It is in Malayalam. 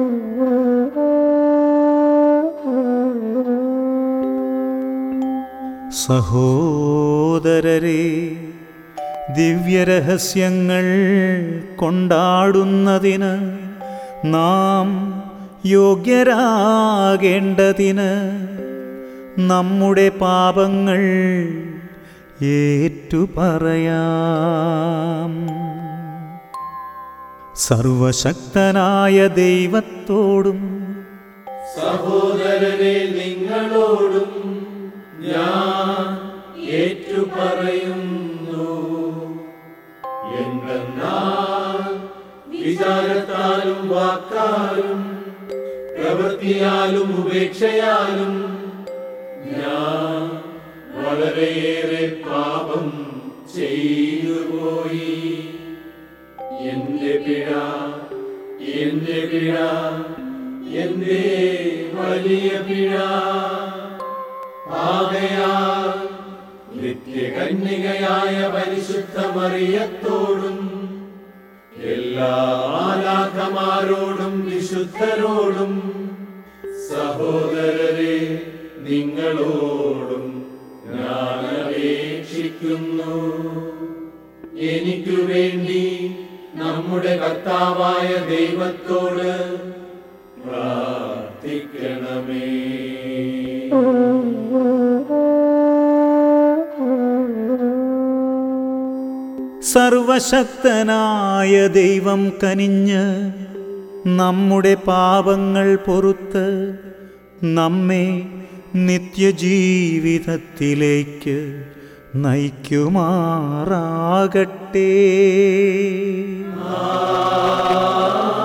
സഹോദരരെ ദിവ്യരഹസ്യങ്ങൾ കൊണ്ടാടുന്നതിന് നാം യോഗ്യരാകേണ്ടതിന് നമ്മുടെ പാപങ്ങൾ ഏറ്റുപറയാം സർവശക്തനായ ദൈവത്തോടും സഹോദരനെ നിങ്ങളോടും ഞാൻ ഏറ്റുപറയുന്നു എന്തെന്നാൽ വിചാരത്താലും വാക്കാലും പ്രവൃത്തിയാലും ഉപേക്ഷയാലും ഞാൻ വളരെയേറെ പാപം ചെയ്തു പോയി എന്റെ പിഴ എന്റെ പിഴ എന്റെ വലിയ പിഴ ആകയാൽ നിത്യകന്യകയായ പരിശുദ്ധ മറിയത്തോടും എല്ലാ ആലാഖമാരോടും വിശുദ്ധരോടും സഹോദരരെ നിങ്ങളോടും ഞാൻ അപേക്ഷിക്കുന്നു എനിക്കു വേണ്ടി നമ്മുടെ കർത്താവായ ദൈവത്തോട് പ്രാർത്ഥിക്കണമേ സർവശക്തനായ ദൈവം കനിഞ്ഞ് നമ്മുടെ പാപങ്ങൾ പൊറുത്ത് നമ്മെ നിത്യജീവിതത്തിലേക്ക് നയിക്കുമാറാകട്ടെ